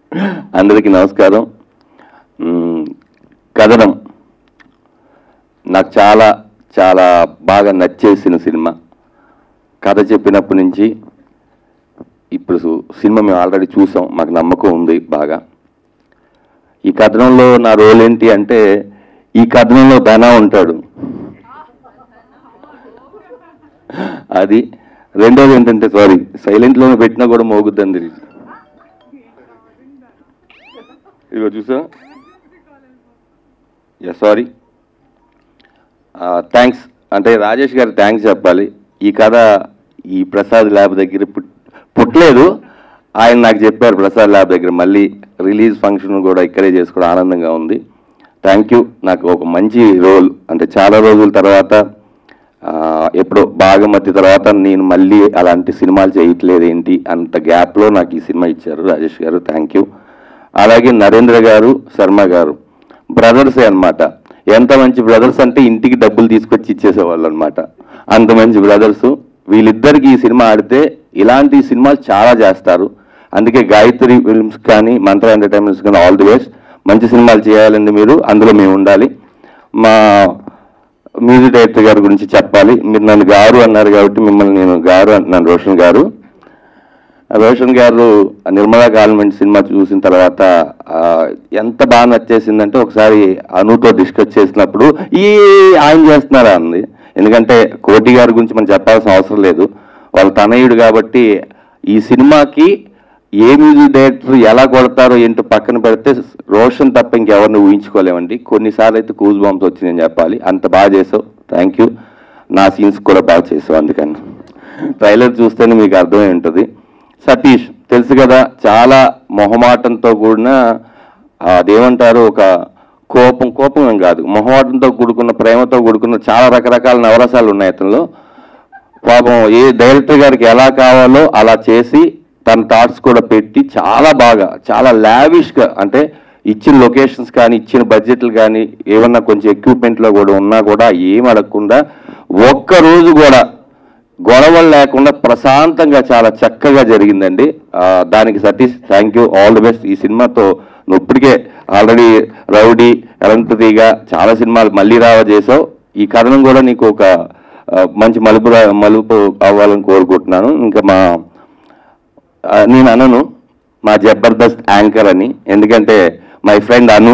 అందరికీ నమస్కారం మ్మ్, కథనం నాకు చాలా చాలా బాగా నచ్చేసిన సినిమా కథ చెప్పినప్పటి నుంచి ఇప్పుడు సు- సినిమా మేము ఆల్రెడీ చూసాం మాకు నమ్మకం ఉంది బాగా ఈ కథనంలో నా రోల్ ఏంటి అంటే ఈ కథనంలో ధన ఉంటాడు అది రెండోది ఏంటంటే సారీ సైలెంట్లోనే పెట్టినా కూడా మోగుద్దండి ఇదిగో చూసా యా సారీ థ్యాంక్స్ అంటే రాజేష్ గారు థ్యాంక్స్ చెప్పాలి ఈ కథ ఈ ప్రసాద్ ల్యాబ్ దగ్గర పుట్- పుట్టలేదు ఆయన నాకు చెప్పారు ప్రసాద్ ల్యాబ్ దగ్గర మళ్ళీ రిలీజ్ ఫంక్షన్ కూడా ఇక్కడే చేసుకోవడం ఆనందంగా ఉంది థ్యాంక్ యూ నాకు ఒక మంచి రోల్ అంటే చాలా రోజుల తర్వాత ఆ, ఎప్పుడో బాగమతి తర్వాత నేను మళ్ళీ అలాంటి సినిమాలు చేయట్లేదు ఏంటి అంత గ్యాప్లో నాకు ఈ సినిమా ఇచ్చారు రాజేష్ గారు థ్యాంక్ యూ అలాగే నరేంద్ర గారు శర్మ గారు బ్రదర్సే అన్నమాట ఎంత మంచి బ్రదర్స్ అంటే ఇంటికి డబ్బులు తీసుకొచ్చి ఇచ్చేసేవాళ్ళు అనమాట అంత మంచి బ్రదర్స్ వీళ్ళిద్దరికి ఈ సినిమా ఆడితే ఇలాంటి సినిమాలు చాలా చేస్తారు అందుకే గాయత్రి ఫిల్మ్స్ కానీ మంత్ర ఎంటర్టైన్మెంట్స్ కానీ ఆల్ ది బెస్ట్ మంచి సినిమాలు చేయాలండి మీరు అందులో మేము ఉండాలి మా మ్యూజిక్ డైరెక్టర్ గారి గురించి చెప్పాలి మీరు నన్ను గారు అన్నారు కాబట్టి మిమ్మల్ని నేను గారు అంటున్నాను రోషన్ గారు రోషన్ గారు నిర్మలా గార్మెంట్ సినిమా చూసిన తర్వాత ఆ, ఎంత బాగా నచ్చేసిందంటే ఒకసారి అనుతో డిస్కస్ చేసినప్పుడు ఈ ఆయన చేస్తున్నారా అంది ఎందుకంటే కోటి గారి గురించి మనం చెప్పాల్సిన అవసరం లేదు వాళ్ళ తనయుడు కాబట్టి ఈ సినిమాకి ఏ మ్యూజిక్ డైరెక్టర్ ఎలా కొడతారో ఏంటో పక్కన పెడితే రోషన్ తప్ప ఇంకెవరిని ఊహించుకోలేమండి కొన్నిసార్లు అయితే కూజ్ బాంబ్స్ వచ్చిందని చెప్పాలి అంత బాగా చేసావు థ్యాంక్ యూ నా సీన్స్ కూడా బాగా చేసావు అందుకని ట్రైలర్ చూస్తేనే మీకు అర్థమై ఉంటుంది సతీష్ తెలుసు కదా చాలా మొహమాటంతో కూడిన ఆ, అదేమంటారు ఒక కోపం కోపం ఏం కాదు మొహమాటంతో కూడుకున్న ప్రేమతో కూడుకున్న చాలా రకరకాల నవరసాలు ఉన్నాయి అతనిలో పాపం ఏ డైరెక్టర్ గారికి ఎలా కావాలో అలా చేసి తన థాట్స్ కూడా పెట్టి చాలా బాగా చాలా లావిష్గా అంటే ఇచ్చిన లొకేషన్స్ కానీ ఇచ్చిన బడ్జెట్లు కానీ ఏమన్నా కొంచెం ఎక్విప్మెంట్లో కూడా ఉన్నా కూడా ఏం అడగకుండా ఒక్క రోజు కూడా గొడవలు లేకుండా ప్రశాంతంగా చాలా చక్కగా జరిగిందండి ఆ, దానికి Satish thank you all the best ఈ సినిమాతో నువ్వు ఇప్పటికే ఆల్రెడీ రౌడీ ఎలంపతిగా చాలా సినిమాలు మళ్ళీ రావ చేసావు ఈ కథనం కూడా నీకు ఒక ఆ, మంచి మలుపు రా- మలుపు అవ్వాలని కోరుకుంటున్నాను ఇంకా మా ఆ, నేను అనను మా జబర్దస్త్ యాంకర్ అని ఎందుకంటే మై ఫ్రెండ్ అను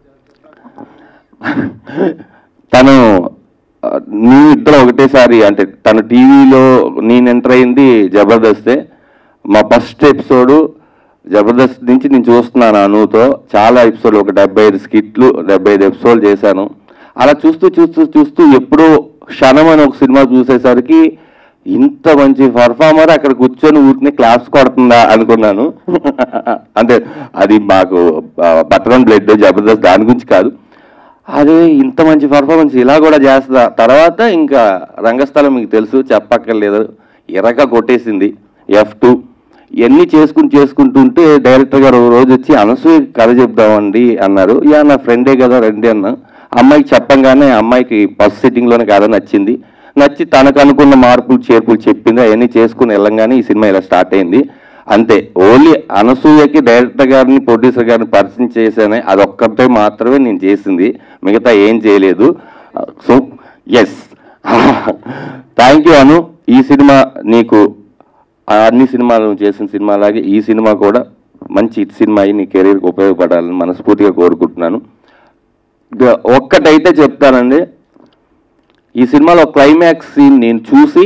తను ఆ, నీ ఇద్దరు ఒకటేసారి అంటే తన టీవీలో నేను ఎంటర్ అయింది జబర్దస్తే మా ఫస్ట్ ఎపిసోడ్ జబర్దస్త్ నుంచి నేను చూస్తున్నాను అనుతో చాలా ఎపిసోడ్ ఒక డెబ్బై ఐదు స్కిట్లు డెబ్బై ఐదు ఎపిసోడ్ చేశాను అలా చూస్తూ చూస్తూ చూస్తూ ఎప్పుడో క్షణం అని ఒక సినిమా చూసేసరికి ఇంత మంచి పర్ఫార్మర్ అక్కడ కూర్చొని ఊరిని క్లాప్స్ కొడుతుందా అనుకున్నాను అంటే అది మాకు బట్టన్ బ్లడ్ జబర్దస్త్ దాని గురించి కాదు అదే ఇంత మంచి పర్ఫార్మెన్స్ ఇలా కూడా చేస్తుందా తర్వాత ఇంకా రంగస్థలం మీకు తెలుసు చెప్పక్కర్లేదు ఎర్రగా కొట్టేసింది ఎఫ్ టూ ఇవన్నీ చేసుకుని చేసుకుంటుంటే డైరెక్టర్ గారు ఒక రోజు వచ్చి అనసూయ కథ చెప్దామండి అన్నారు యా నా ఫ్రెండే కదా రండి అన్న అమ్మాయికి చెప్పంగానే అమ్మాయికి ఫస్ట్ సిట్టింగ్లోనే కథ నచ్చింది నచ్చి తనకు అనుకున్న మార్పులు చేర్పులు చెప్పింది అవన్నీ చేసుకుని వెళ్ళంగానే ఈ సినిమా ఇలా స్టార్ట్ అయింది అంతే ఓన్లీ అనసూయకి డైరెక్టర్ గారిని ప్రొడ్యూసర్ గారిని పరిచయం చేశానే అదొక్కటే మాత్రమే నేను చేసింది మిగతా ఏం చేయలేదు so yes thank you Anu ఈ సినిమా నీకు ఆ అన్ని సినిమాలు నువ్వు చేసిన సినిమా లాగే ఈ సినిమా కూడా మంచి సినిమా అయ్యి నీ కెరీర్కి ఉపయోగపడాలని మనస్ఫూర్తిగా కోరుకుంటున్నాను ఇక ఒక్కటైతే చెప్తానండి ఈ సినిమాలో క్లైమాక్స్ సీన్ నేను చూసి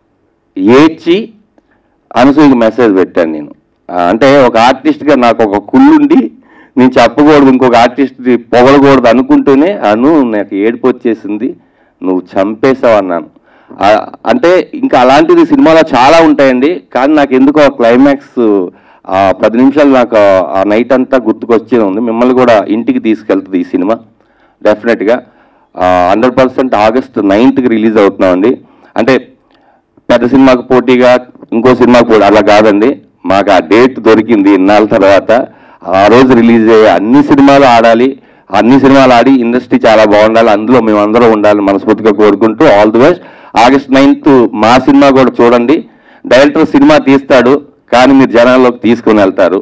ఏడ్చి అనసూయకి మెసేజ్ పెట్టాను నేను ఆ, అంటే ఒక ఆర్టిస్ట్గా నాకు ఒక కుళ్ళుండి నేను చెప్పకూడదు ఇంకొక ఆర్టిస్ట్ పొగడకూడదు అనుకుంటూనే అను నాకు ఏడుపు వచ్చేసింది నువ్వు చంపేశావు అన్నాను ఆ, అంటే ఇంకా అలాంటిది సినిమాలో చాలా ఉంటాయండి కానీ నాకు ఎందుకో ఆ క్లైమాక్స్ ఆ పది నిమిషాలు నాకు ఆ నైట్ అంతా గుర్తుకొచ్చే ఉంది మిమ్మల్ని కూడా ఇంటికి తీసుకెళ్తుంది ఈ సినిమా డెఫినెట్గా హండ్రెడ్ పర్సెంట్ ఆగస్ట్ నైన్త్కి రిలీజ్ అవుతున్నామండి అంటే పెద్ద సినిమాకు పోటీగా ఇంకో సినిమాకు పోటీ అలా కాదండి మాకు ఆ డేట్ దొరికింది ఇన్నాళ్ళ తర్వాత ఆ రోజు రిలీజ్ అయ్యే అన్ని సినిమాలు ఆడాలి అన్ని సినిమాలు ఆడి ఇండస్ట్రీ చాలా బాగుండాలి అందులో మేమందరం ఉండాలి మనస్ఫూర్తిగా కోరుకుంటూ all the best August ninth మా సినిమా కూడా చూడండి డైరెక్టర్ సినిమా తీస్తాడు కానీ మీరు జనాల్లోకి తీసుకుని వెళ్తారు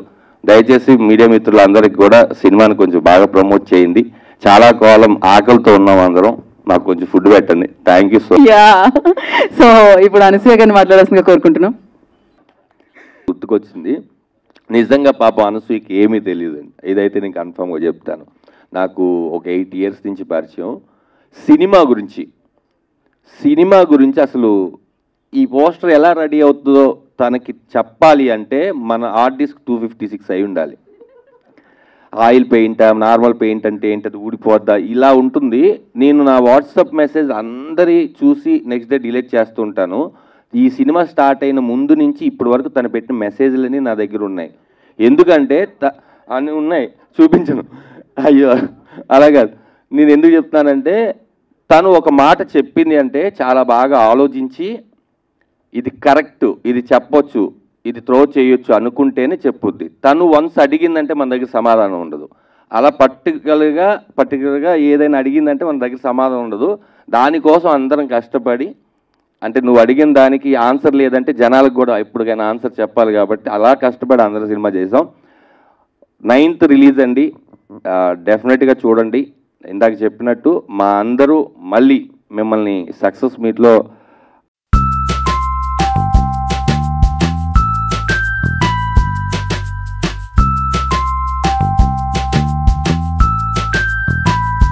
దయచేసి మీడియా మిత్రులందరికీ కూడా సినిమాని కొంచెం బాగా ప్రమోట్ చేయండి చాలా కాలం ఆకలితో ఉన్నాం అందరం నాకు కొంచెం ఫుడ్ పెట్టండి thank you so ya so ఇప్పుడు అనసూయ గారిని మాట్లాడాల్సిందిగా కోరుకుంటున్నాం గుర్తుకొచ్చింది నిజంగా పాప అనసూయకి ఏమీ తెలియదండి ఇదైతే నేను కన్ఫామ్గా చెప్తాను నాకు ఒక ఎయిట్ ఇయర్స్ నుంచి పరిచయం సినిమా గురించి సినిమా గురించి అసలు ఈ పోస్టర్ ఎలా రెడీ అవుతుందో తనకి చెప్పాలి అంటే మన ఆర్టిస్ట్ టూ ఫిఫ్టీ సిక్స్ అయి ఉండాలి ఆయిల్ పెయింట్ నార్మల్ పెయింట్ అంటే ఏంటి అది ఊడిపోద్దా ఇలా ఉంటుంది నేను నా వాట్సాప్ మెసేజ్ అందరి చూసి నెక్స్ట్ డే డిలీట్ చేస్తూ ఉంటాను ఈ సినిమా స్టార్ట్ అయిన ముందు నుంచి ఇప్పటి వరకు తను పెట్టిన మెసేజ్లన్నీ నా దగ్గర ఉన్నాయి ఎందుకంటే త- అన్ని ఉన్నాయి చూపించను అయ్యో అలా కాదు నేను ఎందుకు చెప్తున్నానంటే తను ఒక మాట చెప్పింది అంటే చాలా బాగా ఆలోచించి ఇది కరెక్ట్ ఇది చెప్పొచ్చు ఇది త్రో చేయొచ్చు అనుకుంటేనే చెప్పుద్ది తను వన్స్ అడిగిందంటే మన దగ్గర సమాధానం ఉండదు అలా పర్టికులర్గా పర్టికులర్గా ఏదైనా అడిగిందంటే మన దగ్గర సమాధానం ఉండదు దానికోసం అందరం కష్టపడి అంటే నువ్వు అడిగిన దానికి ఆన్సర్ లేదంటే జనాలకు కూడా ఎప్పటికైనా ఆన్సర్ చెప్పాలి కాబట్టి అలా కష్టపడి అందరం సినిమా చేసాం నైన్త్ రిలీజ్ అండి డెఫినెట్గా చూడండి ఇందాక చెప్పినట్టు మా అందరూ మళ్ళీ మిమ్మల్ని సక్సెస్ మీట్లో